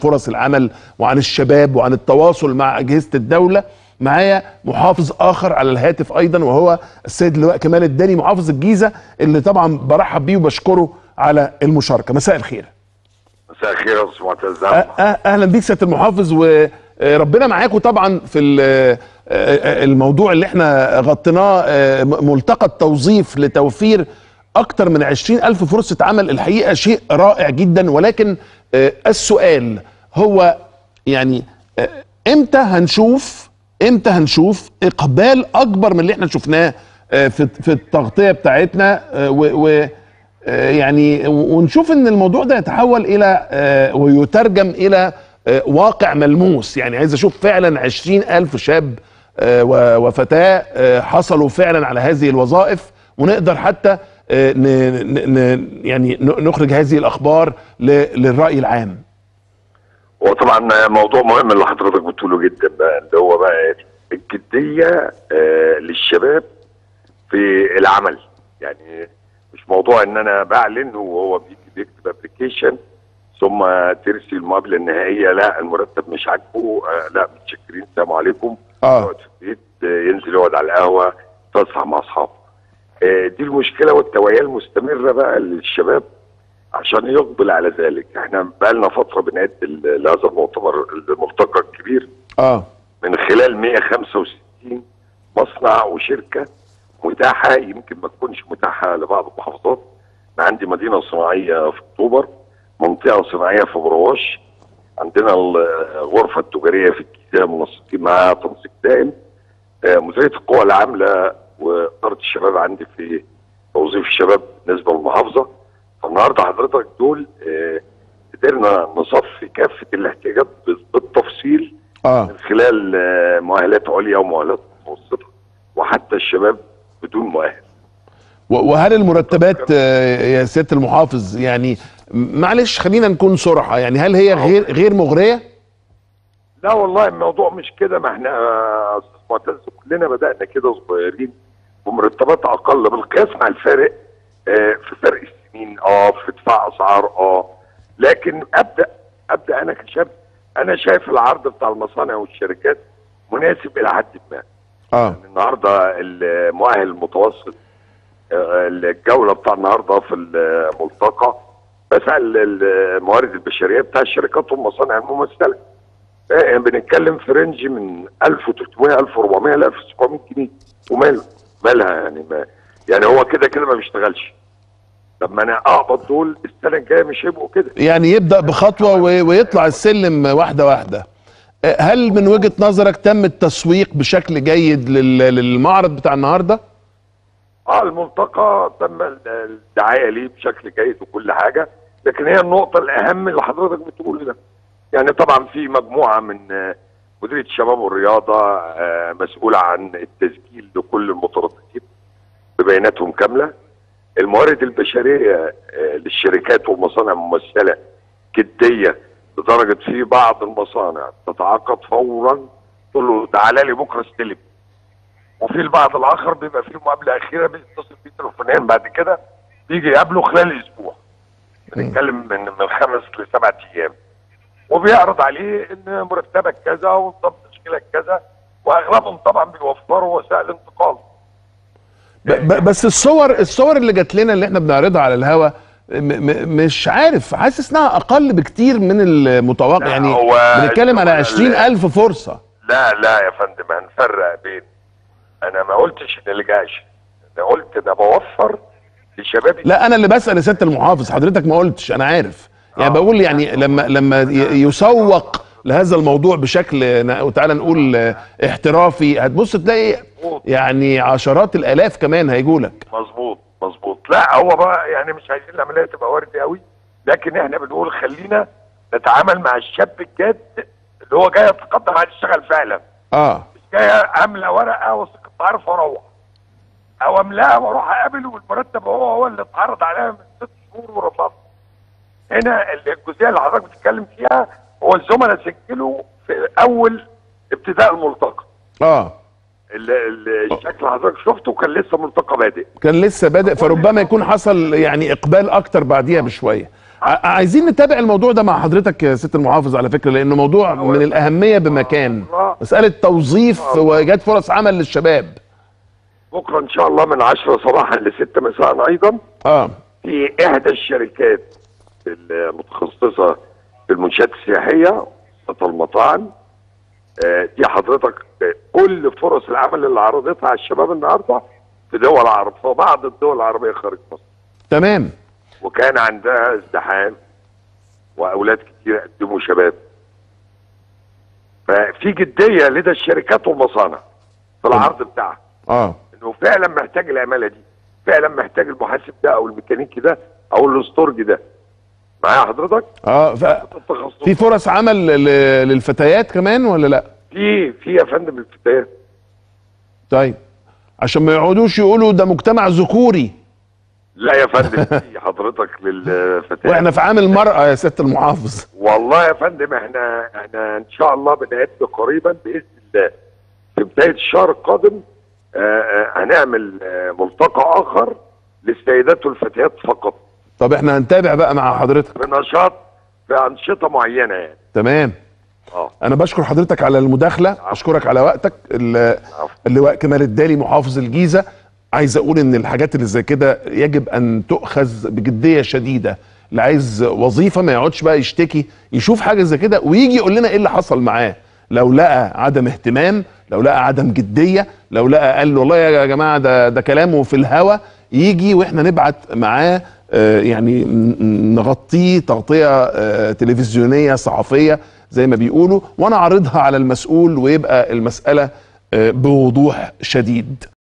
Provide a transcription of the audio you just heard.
فرص العمل وعن الشباب وعن التواصل مع اجهزه الدوله معايا محافظ اخر على الهاتف ايضا وهو السيد اللواء كمال الداني محافظ الجيزه اللي طبعا برحب بيه وبشكره على المشاركه مساء الخير مساء الخير يا استاذ معتز أه- أه- اهلا بيك سياده المحافظ وربنا معاكم طبعا في ال- آه، آه، الموضوع اللي احنا غطيناه آه، م- ملتقى التوظيف لتوفير اكتر من عشرين الف فرصة عمل الحقيقة شيء رائع جدا ولكن آه، السؤال هو يعني آه، امتى هنشوف امتى هنشوف اقبال اكبر من اللي احنا شفناه آه، في في التغطية بتاعتنا آه، و و آه، يعني ونشوف ان الموضوع ده يتحول الى آه، ويترجم الى آه، واقع ملموس يعني عايز اشوف فعلا عشرين الف شاب آه، و- وفتاة آه، حصلوا فعلا على هذه الوظائف ونقدر حتى آه، ن- ن- ن- يعني ن- نخرج هذه الاخبار ل- للرأي العام هو طبعا موضوع مهم اللي حضرتك بتقوله جدا بقى اللي هو بقى الجديه آه، للشباب في العمل يعني مش موضوع ان انا بعلن وهو بيجي بيكتب ابلكيشن ثم ترسي المقابله النهائيه لا المرتب مش عاجبه آه، لا متشكرين السلام عليكم اه يقعد في البيت آه، ينزل يقعد على القهوه يتفسح مع اصحابه آه، دي المشكله والتوعيه المستمره بقى للشباب عشان يقبل على ذلك احنا بقى لنا فتره بنعد ل- لهذا المؤتمر الملتقى الكبير اه من خلال 165 مصنع وشركه متاحه يمكن ما تكونش متاحه لبعض المحافظات أنا عندي مدينه صناعيه في اكتوبر منطقه صناعيه في برواش عندنا الغرفه التجاريه في الجيزه منسقين معاها تنسيق دائم آه، مديريه القوى العامله واداره الشباب عندي في توظيف الشباب بالنسبه للمحافظه فالنهارده حضرتك دول آه، قدرنا نصفي كافه الاحتياجات بالتفصيل اه من خلال آه، مؤهلات عليا ومؤهلات متوسطه وحتى الشباب بدون مؤهل و- وهل المرتبات آه، يا سياده المحافظ يعني م- معلش خلينا نكون صراحه يعني هل هي غير غير مغريه؟ لا والله الموضوع مش كده ما احنا آه، استاذ معتز كلنا بدانا كده صغيرين بمرتبات اقل بالقياس مع الفارق آه، في فرق السنين اه في ارتفاع اسعار اه لكن ابدا ابدا انا كشاب انا شايف العرض بتاع المصانع والشركات مناسب الى حد ما اه النهارده المؤهل المتوسط آه، الجوله بتاع النهارده في الملتقى بسال الموارد البشريه بتاع الشركات والمصانع الممثله آه، بنتكلم في رينج من 1300 1400 ل 1700 جنيه وماله مالها يعني ما يعني هو كده كده ما بيشتغلش لما انا اقبض دول السنه الجايه مش هيبقوا كده يعني يبدا بخطوه و- ويطلع السلم واحده واحده آه، هل من وجهه نظرك تم التسويق بشكل جيد لل- للمعرض بتاع النهارده؟ اه الملتقى تم ال- الدعايه ليه بشكل جيد وكل حاجه لكن هي النقطه الاهم اللي حضرتك بتقوله ده يعني طبعا في مجموعه من آه، مديريه الشباب والرياضه آه، مسؤوله عن التسجيل لكل المترددين ببياناتهم كامله الموارد البشريه آه، للشركات والمصانع الممثله جديه لدرجه في بعض المصانع تتعاقد فورا تقول له تعالى لي بكره استلم وفي البعض الاخر بيبقى فيه مقابله اخيره بيتصل بيه تليفونيا بعد كده بيجي يقابله خلال اسبوع بنتكلم من من خمس لسبعة ايام وبيعرض عليه ان مرتبك كذا ونظام تشكيلك كذا واغلبهم طبعا بيوفروا وسائل انتقال ب- ب- بس الصور الصور اللي جات لنا اللي احنا بنعرضها على الهوا م- م- مش عارف حاسس انها اقل بكتير من المتوقع لا، يعني هو بنتكلم على الشغل عشرين الف فرصة لا لا يا فندم هنفرق بين انا ما قلتش ان اللي جاش انا قلت انا بوفر لشبابي لا انا اللي بسال يا سياده المحافظ حضرتك ما قلتش انا عارف يعني آه. بقول يعني لما لما ي- يسوق لهذا الموضوع بشكل ن- وتعالى نقول آه، احترافي هتبص تلاقي مظبوط يعني عشرات الالاف كمان هيجوا لك مظبوط مظبوط لا هو بقى يعني مش عايزين العمليه تبقى وردي قوي لكن احنا بنقول خلينا نتعامل مع الشاب الجاد اللي هو جاي يتقدم عايز يشتغل فعلا اه مش جاي املى ورقه وثيقه تعرف واروح او املاها واروح اقابل والمرتب هو هو اللي اتعرض عليا من ست شهور ورفضت هنا الجزئيه اللي حضرتك بتتكلم فيها هو الزملاء سجلوا في اول ابتداء الملتقى اه ال- ال- الشكل اللي حضرتك شفته كان لسه ملتقى بادئ كان لسه بادئ فربما يكون حصل يعني اقبال اكتر بعديها بشويه ع- عايزين نتابع الموضوع ده مع حضرتك يا ست المحافظ على فكره لانه موضوع من الاهميه بمكان مساله توظيف وايجاد فرص عمل للشباب بكره ان شاء الله من 10 صباحا ل 6 مساء ايضا اه في احدى الشركات المتخصصه في المنشات السياحيه خاصة المطاعم آه، دي حضرتك آه، كل فرص العمل اللي عرضتها على الشباب النهارده في دول العرب في بعض الدول العربيه خارج مصر تمام وكان عندها ازدحام واولاد كتير قدموا شباب ففي جديه لدى الشركات والمصانع في العرض بتاعها اه انه فعلا محتاج العماله دي فعلا محتاج المحاسب ده او الميكانيكي ده او الاستورج ده معايا حضرتك اه ف... التخصص في فرص عمل ل- للفتيات كمان ولا لا في في يا فندم الفتيات طيب عشان ما يقعدوش يقولوا ده مجتمع ذكوري لا يا فندم في حضرتك للفتيات واحنا في عام المرأة يا ست المحافظ والله يا فندم احنا احنا ان شاء الله بنعد قريبا باذن الله في بدايه الشهر القادم آه، آه، هنعمل آه، ملتقى اخر للسيدات والفتيات فقط طب احنا هنتابع بقى مع حضرتك بنشاط في انشطه معينه يعني تمام اه انا بشكر حضرتك على المداخله اشكرك على وقتك ال- اللواء كمال الدالي محافظ الجيزه عايز اقول ان الحاجات اللي زي كده يجب ان تؤخذ بجديه شديده اللي عايز وظيفه ما يقعدش بقى يشتكي يشوف حاجه زي كده ويجي يقول لنا ايه اللي حصل معاه لو لقى عدم اهتمام لو لقى عدم جديه لو لقى قال والله يا جماعه ده ده كلامه في الهوا يجي واحنا نبعت معاه آه، يعني ن- ن- نغطيه تغطيه آه، تلفزيونيه صحفيه زي ما بيقولوا وانا اعرضها على المسؤول ويبقى المساله آه، بوضوح شديد